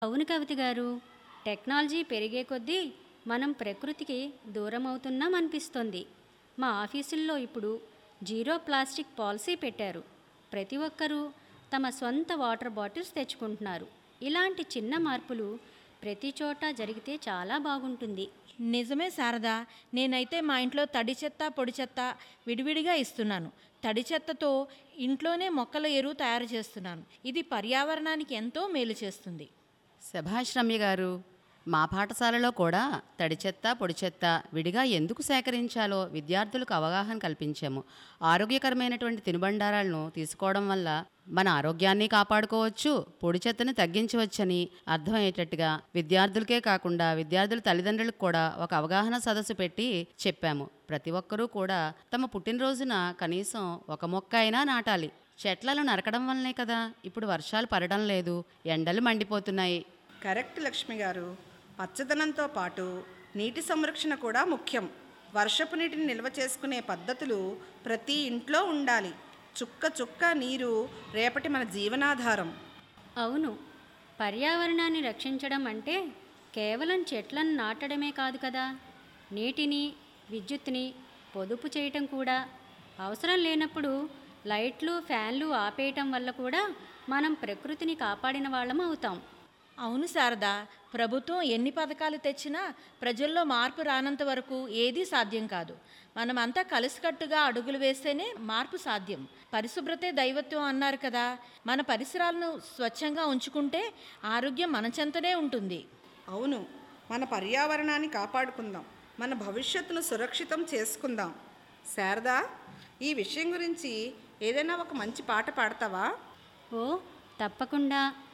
అవును కవిత గారు టెక్నాలజీ పెరిగే కొద్దీ మనం ప్రకృతికి దూరం అవుతున్నాం అనిపిస్తోంది మా ఆఫీసుల్లో ఇప్పుడు జీరో ప్లాస్టిక్ పాలసీ పెట్టారు ప్రతి ఒక్కరూ తమ సొంత వాటర్ బాటిల్స్ తెచ్చుకుంటున్నారు ఇలాంటి చిన్న మార్పులు ప్రతి చోట జరిగితే చాలా బాగుంటుంది నిజమే శారదా నేనైతే మా ఇంట్లో తడి చెత్త పొడి చెత్త విడివిడిగా ఇస్తున్నాను తడి చెత్తతో ఇంట్లోనే మొక్కల ఎరువు తయారు చేస్తున్నాను ఇది పర్యావరణానికి ఎంతో మేలు చేస్తుంది శభాష్ రమ్య గారు మా పాఠశాలలో కూడా తడి చెత్త పొడి చెత్త విడిగా ఎందుకు సేకరించాలో విద్యార్థులకు అవగాహన కల్పించాము ఆరోగ్యకరమైనటువంటి తినుబండారాలను తీసుకోవడం వల్ల మన ఆరోగ్యాన్ని కాపాడుకోవచ్చు పొడి చెత్తను తగ్గించవచ్చని అర్థమయ్యేటట్టుగా విద్యార్థులకే కాకుండా విద్యార్థుల తల్లిదండ్రులకు కూడా ఒక అవగాహన సదస్సు పెట్టి చెప్పాము ప్రతి ఒక్కరూ కూడా తమ పుట్టినరోజున కనీసం ఒక మొక్క అయినా నాటాలి చెట్లను నరకడం వల్లనే కదా ఇప్పుడు వర్షాలు పడడం లేదు ఎండలు మండిపోతున్నాయి కరెక్ట్ లక్ష్మి గారు పచ్చదనంతో పాటు నీటి సంరక్షణ కూడా ముఖ్యం వర్షపు నీటిని నిల్వ చేసుకునే పద్ధతులు ప్రతి ఇంట్లో ఉండాలి చుక్క చుక్క నీరు రేపటి మన జీవనాధారం అవును పర్యావరణాన్ని రక్షించడం అంటే కేవలం చెట్లను నాటడమే కాదు కదా నీటిని విద్యుత్ని పొదుపు చేయటం కూడా అవసరం లేనప్పుడు లైట్లు ఫ్యాన్లు ఆపేయటం వల్ల కూడా మనం ప్రకృతిని కాపాడిన వాళ్ళం అవుతాం అవును శారదా ప్రభుత్వం ఎన్ని పథకాలు తెచ్చినా ప్రజల్లో మార్పు రానంత వరకు ఏదీ సాధ్యం కాదు మనమంతా కలిసికట్టుగా అడుగులు వేస్తేనే మార్పు సాధ్యం పరిశుభ్రతే దైవత్వం అన్నారు కదా మన పరిసరాలను స్వచ్ఛంగా ఉంచుకుంటే ఆరోగ్యం మన చెంతనే ఉంటుంది అవును మన పర్యావరణాన్ని కాపాడుకుందాం మన భవిష్యత్తును సురక్షితం చేసుకుందాం శారదా ఈ విషయం గురించి ఏదైనా ఒక మంచి పాట పాడతావా ఓ తప్పకుండా